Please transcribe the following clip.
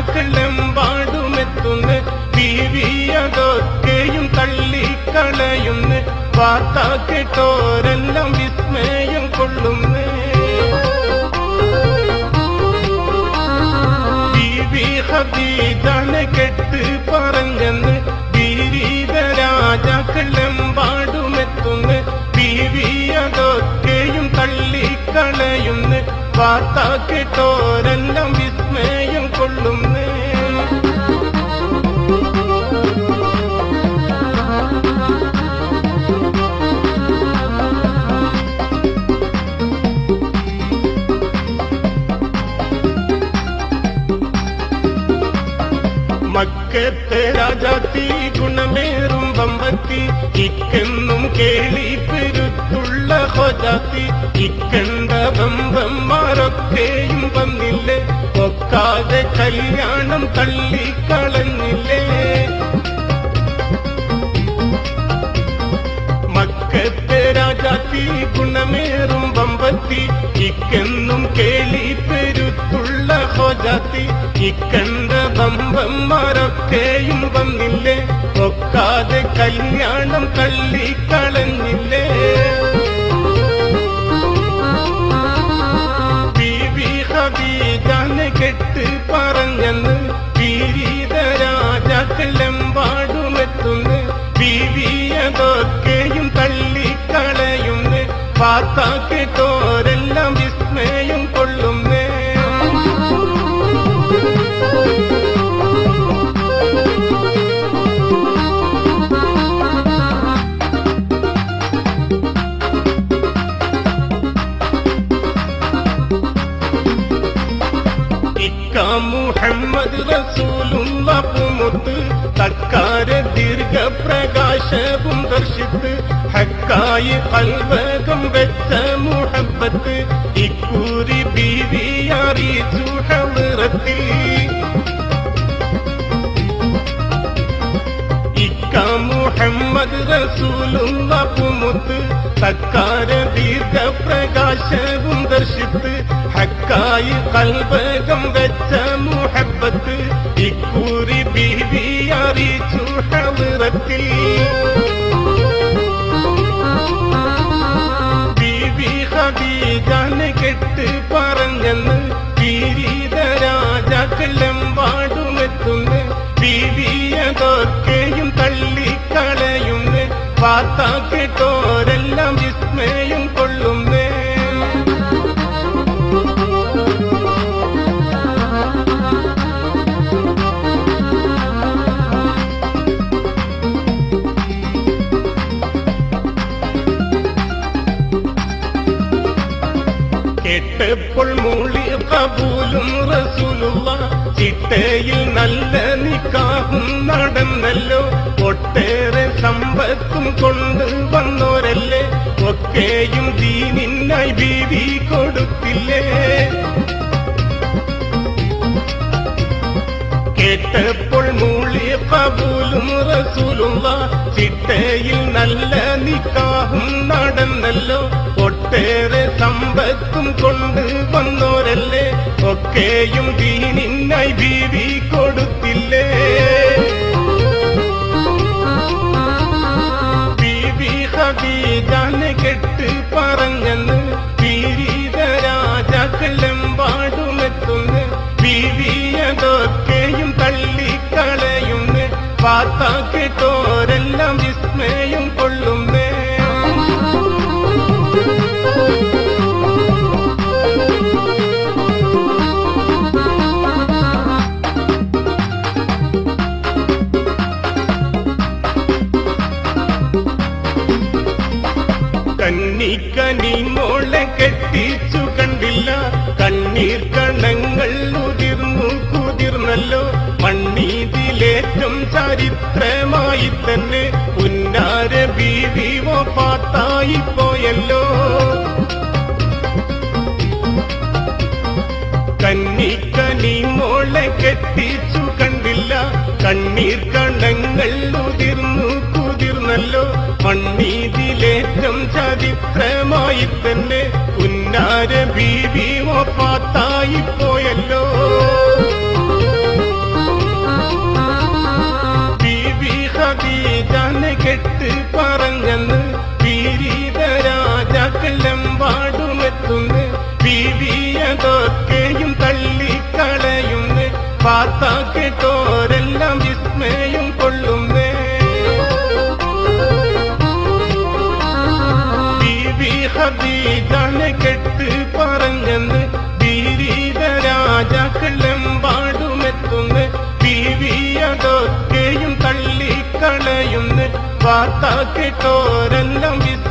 രാജാക്കളെമ്പാടുമെത്തുന്ന ബീവിയതൊക്കെയും തള്ളിക്കളയുന്ന വാർത്ത കേട്ടോരെല്ലാം വിസ്മയം കൊള്ളുന്നേ ബീവി ഹദീജാനെ കെട്ട് പറഞ്ഞെന്ന് ബീരീത രാജാക്കളെമ്പാടുമെത്തുന്ന ബീവി അതൊക്കെയും തള്ളിക്കളയുന്ന വാർത്ത കേട്ടോരെല്ലാം വിസ്മയം കൊള്ളുന്നേ മക്കത്തെ രാജാത്തി ഗുണമേറും ബമ്പത്തി ഇക്കെന്നും കേളി പെരുത്തുള്ള ഹോജാത്തി ഇക്കണ്ട ബമ്പന്മാരൊക്കെയും വന്നില്ലേ ഒക്കാതെ കല്യാണം തള്ളിക്കളഞ്ഞില്ലേ മക്കത്തെ രാജാത്തി ഗുണമേറും ബമ്പത്തി ഇക്കെന്നും കേളി പെരുത്തുള്ള ഹോജാത്തി ഇക്കണ്ട ബമ്പന്മാരൊക്കെയും വന്നില്ലേ ഒക്കാതെ കല്യാണം തള്ളിക്കളഞ്ഞില്ലേ ബീവി ഹബീജാനെ കെട്ട് പറഞ്ഞെന്ന് പീരീത രാജാക്കളെമ്പാടുമെത്തുന്നു ബീവിയതൊക്കെയും തള്ളിക്കളയുന്നു വാർത്ത കേട്ടോരെല്ലാം വിസ്മയം കൊള്ളുന്നേ ഇക്ക മുഹമ്മദ് റസൂലുള്ള പുമുത്ത് തക്കാര ദീർഘപ്രകാശവും ദർശിത്ത് ഹക്കായി കൽവകം വെച്ച മുഹബത്ത് ഇക്കൂരി ബീവി അറിയിച്ചു ഹളിറത്തിൽ ഇക്ക മുഹമ്മദ് റസൂലുള്ള പുമുത്ത് തക്കാര ദീർഘപ്രകാശവും ദർശിത്ത് ഹക്കായി കൽബകം വെച്ച മുഹബത്ത് ഇക്കൂറി ബീവി അറിയിച്ചു ഹളിറത്തിൽ ബീവി ഹബീജാനെ കെട്ട് പറഞ്ഞെന്ന് പീരീത രാജാക്കളെമ്പാടുമെത്തുന്നു ബീവിയതൊക്കെയും തള്ളിക്കളയുന്നു വാർത്ത കേട്ടോരെല്ലാം വിസ്മയം കൊള്ളുന്നേ കേട്ടപ്പോൾ മൂളി കബൂലും റസൂലുള്ള ചിട്ടയിൽ നല്ല നിക്കാഹും നടന്നല്ലോ ഒട്ടേറെ സമ്പത്തും കൊണ്ട് വന്നോരല്ലേ ഒക്കെയും ദീനിനായി ബീവി കൊടുത്തില്ലേ കേട്ടപ്പോൾ മൂളിയ കബൂലും റസൂലുള്ള ചിട്ടയിൽ നല്ല നിക്കാഹും നടന്നല്ലോ ഒട്ടേറെ സമ്പത്തും കൊണ്ട് വന്നോരല്ലേ ഒക്കെയും ദീനിനായി ബീവി കൊടുത്തില്ലേ ബീവി ഹബീജാനെ കെട്ട് പറഞ്ഞെന്ന് പീരീത രാജാക്കളെമ്പാടുമെത്തുന്നു ബീവിയതൊക്കെയും തള്ളിക്കളയുന്നു വാർത്ത കേട്ടോരെല്ലാം വിസ്മയം കൊള്ളുന്നേ കന്നിക്കനി മോളെ കെട്ടിച്ചു കണ്ടില്ല കണ്ണീർ കണങ്ങൾ ഉതിർന്നു കുതിർന്നല്ലോ മണ്ണീതിലേറ്റം ചരിത്രമായി തന്നെ ഉന്നാര ബീവിവോ പാത്തായി പോയല്ലോ കന്നിക്കനി മോളെ കെട്ടിച്ചു കണ്ടില്ല കണ്ണീർ കണങ്ങൾ ഉതിർന്നു കുതിർന്നല്ലോ മണ്ണീതിലേറ്റം ചരിത്രമായി തന്നെ ഉന്നാര ബീവി പാത്തായി പോയല്ലോ കേട്ടോരെല്ലാം വിസ്മയം കൊള്ളുന്നേ ബീവി ഹദീജാനെ കെട്ട് പറഞ്ഞെന്ന് ബീരീത രാജാക്കളെമ്പാടുമെത്തുന്നു ബീവി അതൊക്കെയും തള്ളിക്കളയുന്നു വാർത്ത കേട്ടോരെല്ലാം വിസ്മയം